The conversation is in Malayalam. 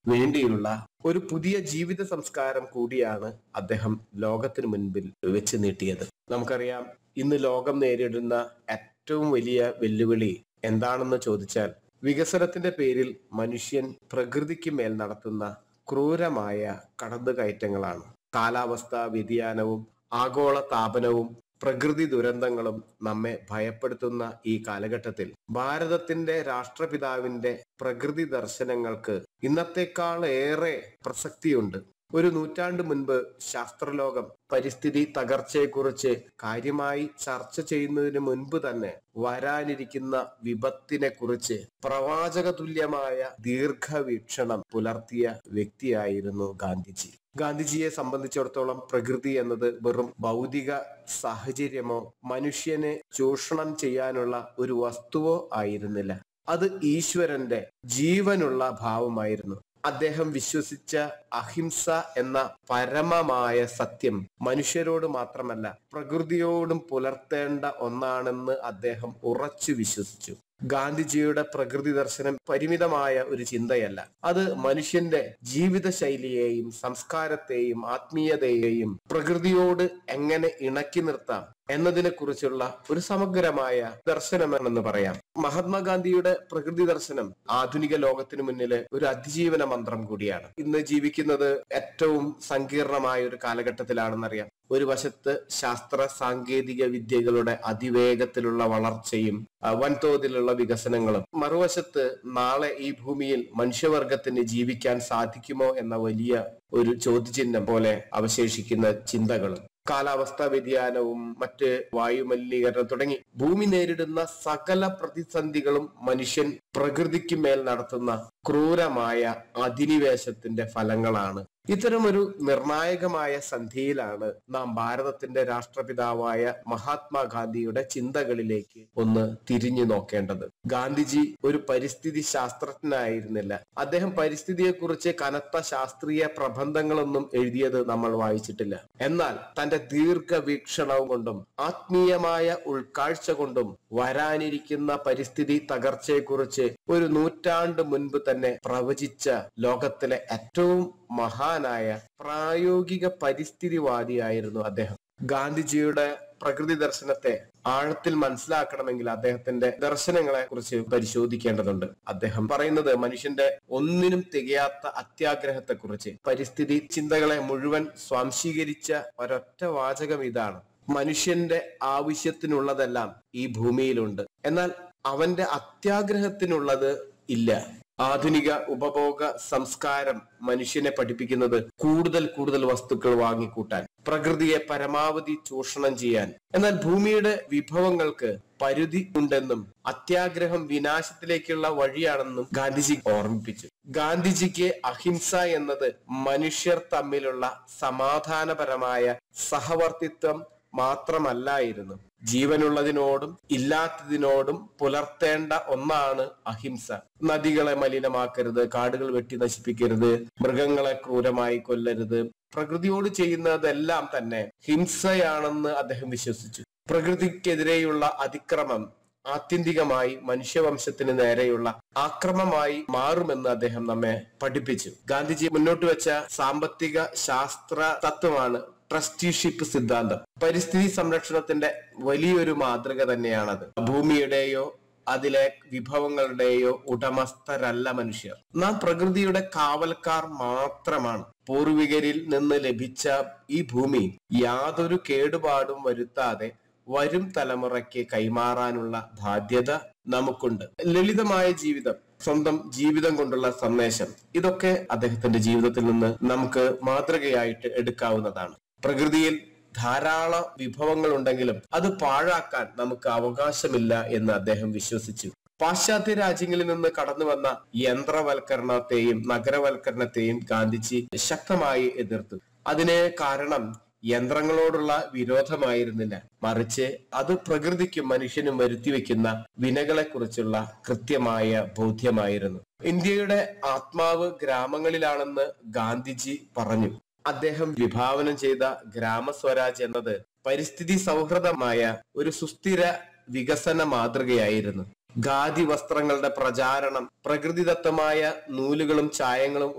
വേണ്ടിയുള്ള ഒരു പുതിയ ജീവിത സംസ്കാരം കൂടിയാണ് അദ്ദേഹം ലോകത്തിന് മുൻപിൽ വെച്ച് നീട്ടിയത് നമുക്കറിയാം ഇന്ന് ലോകം നേരിടുന്ന ഏറ്റവും വലിയ വെല്ലുവിളി എന്താണെന്ന് ചോദിച്ചാൽ വികസനത്തിന്റെ പേരിൽ മനുഷ്യൻ പ്രകൃതിക്ക് മേൽ നടത്തുന്ന ക്രൂരമായ കടന്നുകയറ്റങ്ങളാണ് കാലാവസ്ഥാ വ്യതിയാനവും ആഗോള താപനവും പ്രകൃതി ദുരന്തങ്ങളും നമ്മെ ഭയപ്പെടുത്തുന്ന ഈ കാലഘട്ടത്തിൽ ഭാരതത്തിന്റെ രാഷ്ട്രപിതാവിന്റെ പ്രകൃതി ദർശനങ്ങൾക്ക് ഇന്നത്തെക്കാൾ ഏറെ പ്രസക്തിയുണ്ട് ഒരു നൂറ്റാണ്ട് മുൻപ് ശാസ്ത്രലോകം പരിസ്ഥിതി തകർച്ചയെക്കുറിച്ച് കാര്യമായി ചർച്ച ചെയ്യുന്നതിന് മുൻപ് തന്നെ വരാനിരിക്കുന്ന വിപത്തിനെ കുറിച്ച് പ്രവാചക തുല്യമായ ദീർഘവീക്ഷണം പുലർത്തിയ വ്യക്തിയായിരുന്നു ഗാന്ധിജി ഗാന്ധിജിയെ സംബന്ധിച്ചിടത്തോളം പ്രകൃതി എന്നത് വെറും ഭൗതിക സാഹചര്യമോ മനുഷ്യനെ ചൂഷണം ചെയ്യാനുള്ള ഒരു വസ്തുവോ ആയിരുന്നില്ല അത് ഈശ്വരന്റെ ജീവനുള്ള ഭാവമായിരുന്നു അദ്ദേഹം വിശ്വസിച്ച അഹിംസ എന്ന പരമമായ സത്യം മനുഷ്യരോട് മാത്രമല്ല പ്രകൃതിയോടും പുലർത്തേണ്ട ഒന്നാണെന്ന് അദ്ദേഹം ഉറച്ചു വിശ്വസിച്ചു ഗാന്ധിജിയുടെ പ്രകൃതി ദർശനം പരിമിതമായ ഒരു ചിന്തയല്ല അത് മനുഷ്യന്റെ ജീവിത ശൈലിയെയും സംസ്കാരത്തെയും ആത്മീയതയെയും പ്രകൃതിയോട് എങ്ങനെ ഇണക്കി നിർത്താം എന്നതിനെ കുറിച്ചുള്ള ഒരു സമഗ്രമായ ദർശനമെന്ന് പറയാം മഹാത്മാഗാന്ധിയുടെ പ്രകൃതി ദർശനം ആധുനിക ലോകത്തിന് മുന്നിലെ ഒരു അതിജീവന മന്ത്രം കൂടിയാണ് ഇന്ന് ജീവിക്കുന്നത് ഏറ്റവും സങ്കീർണമായ ഒരു കാലഘട്ടത്തിലാണെന്നറിയാം ഒരു വശത്ത് ശാസ്ത്ര സാങ്കേതിക വിദ്യകളുടെ അതിവേഗത്തിലുള്ള വളർച്ചയും ആ, വൻതോതിലുള്ള വികസനങ്ങളും മറുവശത്ത് നാളെ ഈ ഭൂമിയിൽ മനുഷ്യവർഗത്തിന് ജീവിക്കാൻ സാധിക്കുമോ എന്ന വലിയ ഒരു ചോദ്യചിഹ്നം പോലെ അവശേഷിക്കുന്ന ചിന്തകളും കാലാവസ്ഥാ വ്യതിയാനവും മറ്റ് വായുമലിനീകരണം തുടങ്ങി ഭൂമി നേരിടുന്ന സകല പ്രതിസന്ധികളും മനുഷ്യൻ പ്രകൃതിക്ക് മേൽ നടത്തുന്ന ക്രൂരമായ അധിനിവേശത്തിന്റെ ഫലങ്ങളാണ് ഇത്തരമൊരു നിർണായകമായ സന്ധിയിലാണ് നാം ഭാരതത്തിന്റെ രാഷ്ട്രപിതാവായ മഹാത്മാഗാന്ധിയുടെ ചിന്തകളിലേക്ക് ഒന്ന് തിരിഞ്ഞു നോക്കേണ്ടത് ഗാന്ധിജി ഒരു പരിസ്ഥിതി ശാസ്ത്രജ്ഞനായിരുന്നില്ല അദ്ദേഹം പരിസ്ഥിതിയെക്കുറിച്ച് കനത്ത ശാസ്ത്രീയ പ്രബന്ധങ്ങളൊന്നും എഴുതിയത് നമ്മൾ വായിച്ചിട്ടില്ല എന്നാൽ തന്റെ ദീർഘവീക്ഷണവും കൊണ്ടും ആത്മീയമായ ഉൾക്കാഴ്ച കൊണ്ടും വരാനിരിക്കുന്ന പരിസ്ഥിതി തകർച്ചയെക്കുറിച്ച് ഒരു നൂറ്റാണ്ട് മുൻപ് തന്നെ പ്രവചിച്ച ലോകത്തിലെ ഏറ്റവും മഹാനായ പ്രായോഗിക പരിസ്ഥിതിവാദിയായിരുന്നു അദ്ദേഹം ഗാന്ധിജിയുടെ പ്രകൃതി ദർശനത്തെ ആഴത്തിൽ മനസ്സിലാക്കണമെങ്കിൽ അദ്ദേഹത്തിന്റെ ദർശനങ്ങളെ കുറിച്ച് പരിശോധിക്കേണ്ടതുണ്ട് അദ്ദേഹം പറയുന്നത് മനുഷ്യന്റെ ഒന്നിനും തികയാത്ത അത്യാഗ്രഹത്തെ കുറിച്ച് പരിസ്ഥിതി ചിന്തകളെ മുഴുവൻ സ്വാംശീകരിച്ച ഒരൊറ്റ വാചകം ഇതാണ് മനുഷ്യന്റെ ആവശ്യത്തിനുള്ളതെല്ലാം ഈ ഭൂമിയിലുണ്ട് എന്നാൽ അവന്റെ അത്യാഗ്രഹത്തിനുള്ളത് ഇല്ല ആധുനിക ഉപഭോഗ സംസ്കാരം മനുഷ്യനെ പഠിപ്പിക്കുന്നത് കൂടുതൽ കൂടുതൽ വസ്തുക്കൾ വാങ്ങിക്കൂട്ടാൻ പ്രകൃതിയെ പരമാവധി ചൂഷണം ചെയ്യാൻ എന്നാൽ ഭൂമിയുടെ വിഭവങ്ങൾക്ക് പരിധി ഉണ്ടെന്നും അത്യാഗ്രഹം വിനാശത്തിലേക്കുള്ള വഴിയാണെന്നും ഗാന്ധിജി ഓർമ്മിപ്പിച്ചു ഗാന്ധിജിക്ക് അഹിംസ എന്നത് മനുഷ്യർ തമ്മിലുള്ള സമാധാനപരമായ സഹവർത്തിത്വം മാത്രമല്ലായിരുന്നു ജീവനുള്ളതിനോടും ഇല്ലാത്തതിനോടും പുലർത്തേണ്ട ഒന്നാണ് അഹിംസ നദികളെ മലിനമാക്കരുത് കാടുകൾ വെട്ടി നശിപ്പിക്കരുത് മൃഗങ്ങളെ ക്രൂരമായി കൊല്ലരുത് പ്രകൃതിയോട് ചെയ്യുന്നതെല്ലാം തന്നെ ഹിംസയാണെന്ന് അദ്ദേഹം വിശ്വസിച്ചു പ്രകൃതിക്കെതിരെയുള്ള അതിക്രമം ആത്യന്തികമായി മനുഷ്യവംശത്തിന് നേരെയുള്ള ആക്രമമായി മാറുമെന്ന് അദ്ദേഹം നമ്മെ പഠിപ്പിച്ചു ഗാന്ധിജി മുന്നോട്ട് വെച്ച സാമ്പത്തിക ശാസ്ത്ര തത്വമാണ് ട്രസ്റ്റിഷിപ്പ് സിദ്ധാന്തം പരിസ്ഥിതി സംരക്ഷണത്തിന്റെ വലിയൊരു മാതൃക തന്നെയാണത് ഭൂമിയുടെയോ അതിലെ വിഭവങ്ങളുടെയോ ഉടമസ്ഥരല്ല മനുഷ്യർ നാം പ്രകൃതിയുടെ കാവൽക്കാർ മാത്രമാണ് പൂർവികരിൽ നിന്ന് ലഭിച്ച ഈ ഭൂമി യാതൊരു കേടുപാടും വരുത്താതെ വരും തലമുറയ്ക്ക് കൈമാറാനുള്ള ബാധ്യത നമുക്കുണ്ട് ലളിതമായ ജീവിതം സ്വന്തം ജീവിതം കൊണ്ടുള്ള സന്ദേശം ഇതൊക്കെ അദ്ദേഹത്തിന്റെ ജീവിതത്തിൽ നിന്ന് നമുക്ക് മാതൃകയായിട്ട് എടുക്കാവുന്നതാണ് പ്രകൃതിയിൽ ധാരാളം വിഭവങ്ങൾ ഉണ്ടെങ്കിലും അത് പാഴാക്കാൻ നമുക്ക് അവകാശമില്ല എന്ന് അദ്ദേഹം വിശ്വസിച്ചു പാശ്ചാത്യ രാജ്യങ്ങളിൽ നിന്ന് കടന്നു വന്ന യന്ത്രവൽക്കരണത്തെയും നഗരവൽക്കരണത്തെയും ഗാന്ധിജി ശക്തമായി എതിർത്തു അതിന് കാരണം യന്ത്രങ്ങളോടുള്ള വിരോധമായിരുന്നില്ല മറിച്ച് അത് പ്രകൃതിക്കും മനുഷ്യനും വരുത്തിവെക്കുന്ന വിനകളെ കുറിച്ചുള്ള കൃത്യമായ ബോധ്യമായിരുന്നു ഇന്ത്യയുടെ ആത്മാവ് ഗ്രാമങ്ങളിലാണെന്ന് ഗാന്ധിജി പറഞ്ഞു അദ്ദേഹം വിഭാവനം ചെയ്ത ഗ്രാമസ്വരാജ് എന്നത് പരിസ്ഥിതി സൗഹൃദമായ ഒരു സുസ്ഥിര വികസന മാതൃകയായിരുന്നു ഖാദി വസ്ത്രങ്ങളുടെ പ്രചാരണം പ്രകൃതിദത്തമായ നൂലുകളും ചായങ്ങളും